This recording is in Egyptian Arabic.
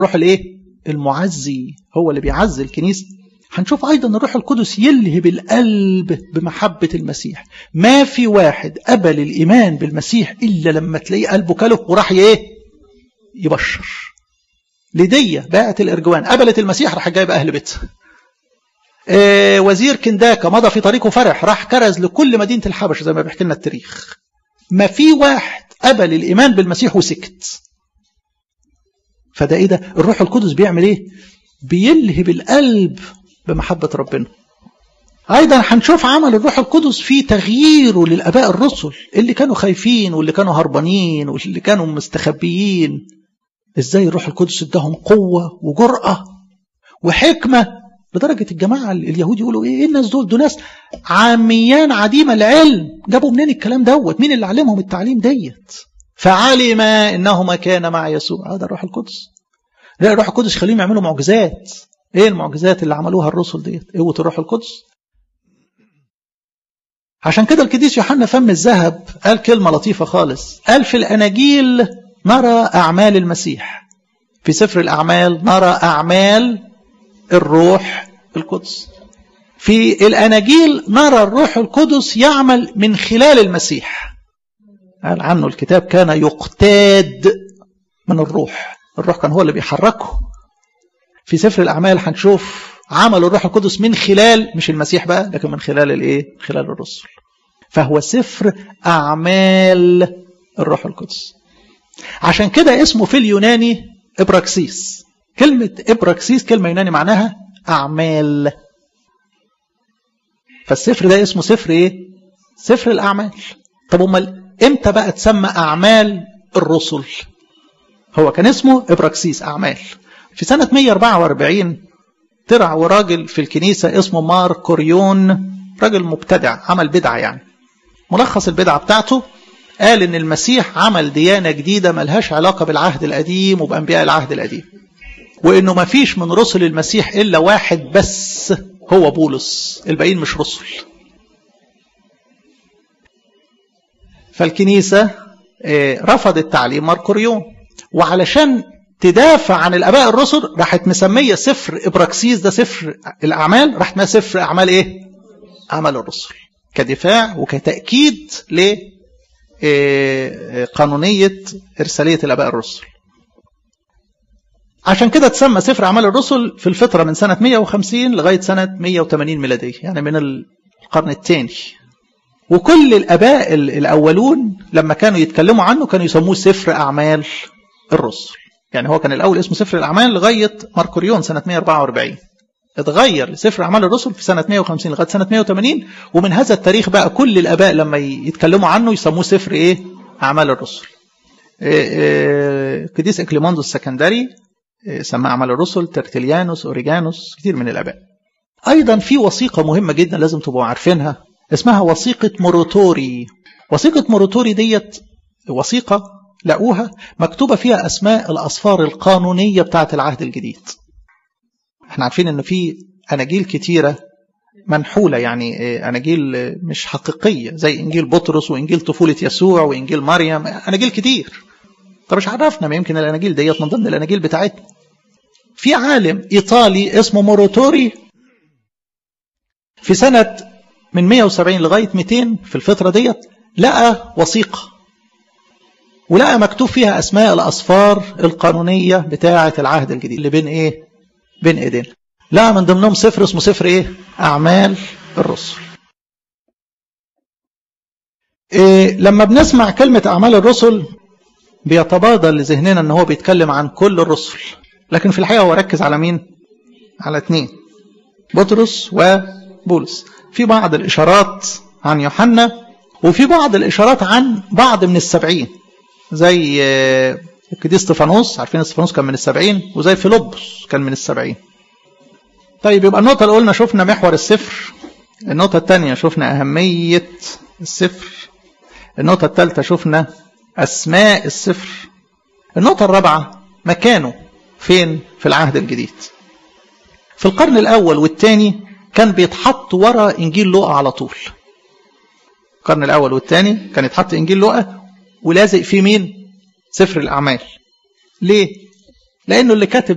روح الايه المعزي هو اللي بيعزي الكنيسه هنشوف ايضا الروح القدس يلهب القلب بمحبه المسيح ما في واحد قبل الايمان بالمسيح الا لما تلاقيه قلبه كله وراح ايه يبشر ليديا باعت الارجوان قبلت المسيح راح جايب اهل بيتها آه وزير كنداكا مضى في طريقه فرح راح كرز لكل مدينه الحبشه زي ما بيحكي لنا التاريخ ما في واحد قبل الايمان بالمسيح وسكت فده ايه ده الروح القدس بيعمل ايه بيلهب القلب بمحبه ربنا ايضا هنشوف عمل الروح القدس في تغييره للاباء الرسل اللي كانوا خايفين واللي كانوا هربانين واللي كانوا مستخبيين ازاي الروح القدس اداهم قوه وجرأه وحكمه لدرجه الجماعه اليهود يقولوا ايه الناس دول دول ناس عاميان عديم العلم جابوا منين الكلام دوت مين اللي علمهم التعليم ديت فعلم انه ما كان مع يسوع هذا الروح القدس لا الروح القدس يخليهم يعملوا معجزات ايه المعجزات اللي عملوها الرسل ديت قوه الروح القدس عشان كده القديس يوحنا فم الذهب قال كلمه لطيفه خالص قال في الاناجيل نرى اعمال المسيح في سفر الاعمال نرى اعمال الروح القدس في الاناجيل نرى الروح القدس يعمل من خلال المسيح قال عنه الكتاب كان يقتاد من الروح الروح كان هو اللي بيحركه في سفر الاعمال هنشوف عمل الروح القدس من خلال مش المسيح بقى لكن من خلال الايه خلال الرسل فهو سفر اعمال الروح القدس عشان كده اسمه في اليوناني ابراكسيس كلمة ابراكسيس كلمة يوناني معناها اعمال فالسفر ده اسمه سفر ايه سفر الاعمال طب امال امتى بقى تسمى اعمال الرسل هو كان اسمه ابراكسيس اعمال في سنة 144 طلع وراجل في الكنيسة اسمه مار كوريون راجل مبتدع عمل بدعة يعني ملخص البدعة بتاعته قال ان المسيح عمل ديانة جديدة ملهاش علاقة بالعهد القديم وبأنبياء العهد القديم وانه ما فيش من رسل المسيح الا واحد بس هو بولس الباقيين مش رسل فالكنيسة رفضت تعليم ماركوريون وعلشان تدافع عن الاباء الرسل راحت مسميه سفر ابراكسيس ده سفر الاعمال راحت ما سفر اعمال ايه اعمال الرسل كدفاع وكتاكيد ل قانونيه ارساليه الاباء الرسل عشان كده تسمى سفر اعمال الرسل في الفتره من سنه 150 لغايه سنه 180 ميلاديه يعني من القرن الثاني وكل الاباء الاولون لما كانوا يتكلموا عنه كانوا يسموه سفر اعمال الرسل يعني هو كان الأول اسمه سفر الأعمال لغاية ماركوريون سنة 144 اتغير لسفر أعمال الرسل في سنة 150 لغاية سنة 180 ومن هذا التاريخ بقى كل الآباء لما يتكلموا عنه يسموه سفر إيه؟ أعمال الرسل. قديس إكليموندوس السكندري سماه أعمال الرسل ترتليانوس أوريجانوس كتير من الآباء. أيضا في وثيقة مهمة جدا لازم تبقوا عارفينها اسمها وثيقة موروتوري. وثيقة موروتوري ديت وثيقة لقوها مكتوبة فيها أسماء الأصفار القانونية بتاعة العهد الجديد احنا عارفين ان في أناجيل كتيرة منحولة يعني أناجيل مش حقيقية زي إنجيل بطرس وإنجيل طفولة يسوع وإنجيل مريم أناجيل كتير طب مش عرفنا ما يمكن الأناجيل ديت من ضمن الأناجيل بتاعتنا في عالم إيطالي اسمه موروتوري في سنة من 170 لغاية 200 في الفترة ديت لقى وثيقة ولقى مكتوب فيها أسماء الأصفار القانونية بتاعة العهد الجديد اللي بين إيه؟ بين إيدينا. لقى من ضمنهم سفر اسمه سفر إيه؟ أعمال الرسل. إيه لما بنسمع كلمة أعمال الرسل بيتبادر لذهننا أن هو بيتكلم عن كل الرسل. لكن في الحقيقة هو ركز على مين؟ على اثنين. بطرس وبولس. في بعض الإشارات عن يوحنا وفي بعض الإشارات عن بعض من السبعين زي القديس استفانوس عارفين استفانوس كان من السبعين وزي فيلبس كان من السبعين طيب يبقى النقطة اللي قلنا شفنا محور السفر النقطة الثانية شفنا أهمية السفر النقطة الثالثة شفنا أسماء السفر النقطة الرابعة مكانه فين في العهد الجديد في القرن الأول والثاني كان بيتحط ورا إنجيل لوقا على طول القرن الأول والثاني كان يتحط إنجيل لوقا ولازق فيه مين؟ سفر الأعمال. ليه؟ لأنه اللي كاتب